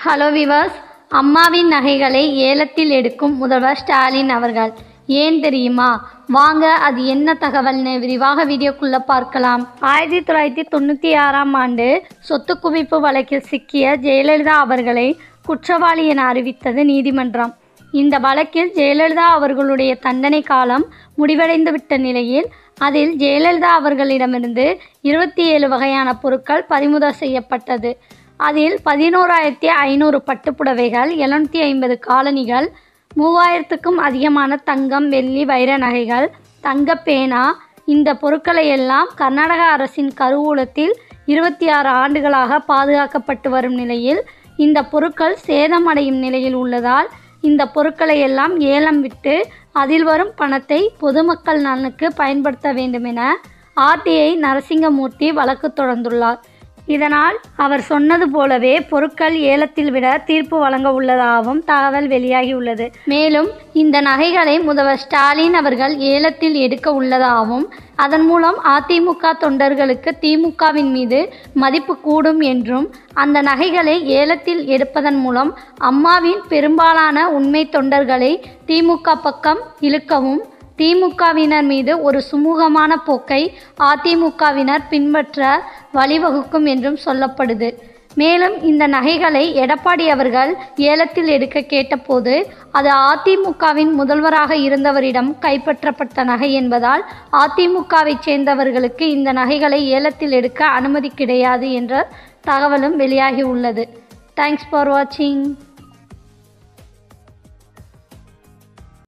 hello viewers அம்மாவின் நகைகளை ஏலத்தில் எடுக்கும் முதல்வர் ஸ்டாலின் அவர்கள் ஏன் தெரியுமா வாங்க அது என்ன தகவல்னு விரிவாக வீடியோக்குள்ள பார்க்கலாம் ஆயிரத்தி தொள்ளாயிரத்தி தொண்ணூற்றி ஆறாம் ஆண்டு சொத்து குவிப்பு வழக்கில் சிக்கிய ஜெயலலிதா அவர்களை குற்றவாளி என அறிவித்தது நீதிமன்றம் இந்த வழக்கில் ஜெயலலிதா அவர்களுடைய தண்டனை காலம் முடிவடைந்துவிட்ட நிலையில் அதில் ஜெயலலிதா அவர்களிடமிருந்து இருபத்தி ஏழு வகையான பொருட்கள் பறிமுதல் செய்யப்பட்டது அதில் பதினோராயிரத்தி ஐநூறு பட்டுப்புடவைகள் எழுநூற்றி ஐம்பது காலணிகள் மூவாயிரத்துக்கும் அதிகமான தங்கம் வெள்ளி வைர நகைகள் தங்கப் பேனா இந்த பொருட்களை எல்லாம் கர்நாடக அரசின் கருவூலத்தில் இருபத்தி ஆறு ஆண்டுகளாக பாதுகாக்கப்பட்டு வரும் நிலையில் இந்த பொருட்கள் சேதமடையும் நிலையில் உள்ளதால் இந்த பொருட்களை எல்லாம் ஏலம் விட்டு அதில் வரும் பணத்தை பொதுமக்கள் நலனுக்கு பயன்படுத்த வேண்டுமென ஆர்டிஐ நரசிங்கமூர்த்தி வழக்கு தொடர்ந்துள்ளார் இதனால் அவர் சொன்னது போலவே பொருட்கள் ஏலத்தில் விட தீர்ப்பு வழங்க உள்ளதாகவும் தகவல் வெளியாகியுள்ளது மேலும் இந்த நகைகளை முதல்வர் ஸ்டாலின் அவர்கள் ஏலத்தில் எடுக்க உள்ளதாகவும் அதன் மூலம் அதிமுக தொண்டர்களுக்கு திமுகவின் மீது மதிப்பு கூடும் என்றும் அந்த நகைகளை ஏலத்தில் எடுப்பதன் மூலம் அம்மாவின் பெரும்பாலான உண்மை தொண்டர்களை திமுக பக்கம் இழுக்கவும் திமுகவினர் மீது ஒரு சுமூகமான போக்கை அதிமுகவினர் பின்பற்ற வழிவகுக்கும் என்றும் சொல்லப்படுது மேலும் இந்த நகைகளை எடப்பாடி அவர்கள் ஏலத்தில் எடுக்க கேட்டபோது அது அதிமுகவின் முதல்வராக இருந்தவரிடம் கைப்பற்றப்பட்ட நகை என்பதால் அதிமுகவைச் சேர்ந்தவர்களுக்கு இந்த நகைகளை ஏலத்தில் எடுக்க அனுமதி கிடையாது என்ற தகவலும் வெளியாகி உள்ளது தேங்க்ஸ் ஃபார் வாட்சிங்